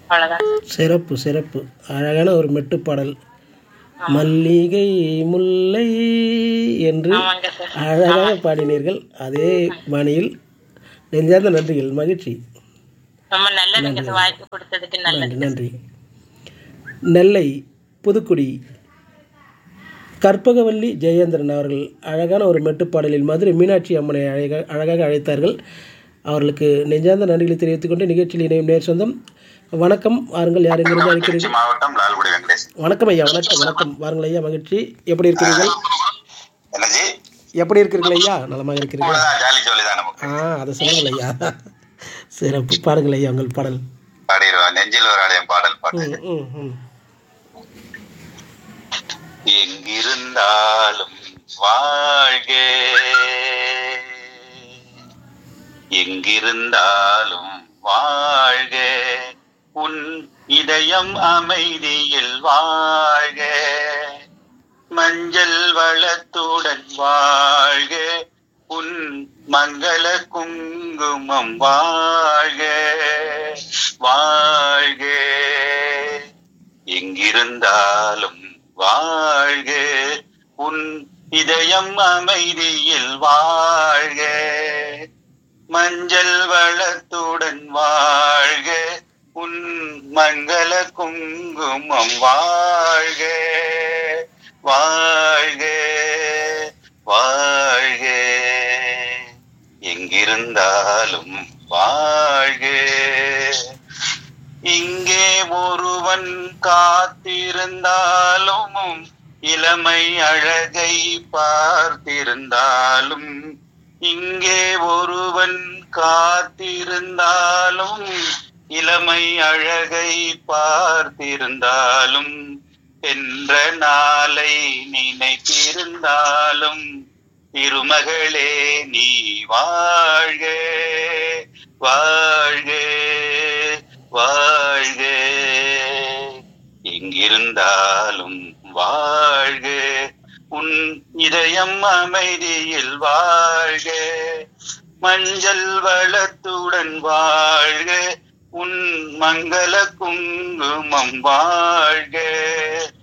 அவ்வளோதான் சார் சிறப்பு சிறப்பு அழகான ஒரு மெட்டுப்பாடல் மல்லிகை முல்லை என்று ஆமாங்க சார் அழகாக பாடினீர்கள் அதே பாணியில் நெஞ்சார்ந்த நன்றிகள் மகிழ்ச்சி ரொம்ப நல்லதுங்க சார் வாய்ப்பு கொடுத்ததுக்கு நல்லது நன்றி நன்றி நெல்லை புதுக்குடி கற்பகவல்லி ஜெயேந்திரன் அவர்கள் அழகான ஒரு மெட்டுப்பாடலில் மதுரை மீனாட்சி அம்மனை அழகாக அழகாக அழைத்தார்கள் அவர்களுக்கு நெஞ்சார்ந்த நன்றிகளை தெரிவித்துக் கொண்டு நிகழ்ச்சியில் இணையும் நேர் சொந்தம் வணக்கம் வாருங்கள் யார் எங்கிருந்து திருச்சி அழைக்கிறீர்கள் மாவட்டம் லால்குடி வெங்கடேஷ் வணக்கம் ஐயா வணக்கம் வணக்கம் வாருங்கள் ஐயா மகிழ்ச்சி எப்படி இருக்கிறீர்கள் என்னஜி எப்படி இருக்கிறீர்கள் ஐயா நலமாக இருக்கிறீர்கள் இவ்வளவுதான் ஜாலி ஜோலி தான் நமக்கு ஆ அதை சொல்லுங்கள் ஐயா சிறப்பு பாடுங்கள் ஐயா உங்கள் பாடல் பாடிடுவோம் நெஞ்சில் ஒரு ஆலயம் பாடல் பாட்டு ம் ம் ம் எங்கிருந்தாலும் வாழ்க எங்கிருந்தாலும் வாழ்க உன் இதயம் அமைதியில் வாழ்க மஞ்சள் வளத்துடன் வாழ்க உன் மங்கள குங்குமம் வாழ்க வாழ்க எங்கிருந்தாலும் வாழ்க உன் இதயம் அமைதியில் வாழ்க மஞ்சள் வளத்துடன் வாழ்க உன் மங்கள குங்குமம் வாழ்க வாழ்க வாழ்க எங்கிருந்தாலும் வாழ்க இங்கே ஒருவன் காத்திருந்தாலும் இளமை அழகை பார்த்திருந்தாலும் இங்கே ஒருவன் காத்திருந்தாலும் இளமை அழகை பார்த்திருந்தாலும் என்ற நாளை நினைத்திருந்தாலும் திருமகளே நீ வாழ்க வாழ்க வாழ்க எங்கிருந்தாலும் வாழ்க உன் இதயம் அமைதியில் வாழ்க மஞ்சள் வளத்துடன் வாழ்க உன் மங்கள குங்குமம் வாழ்க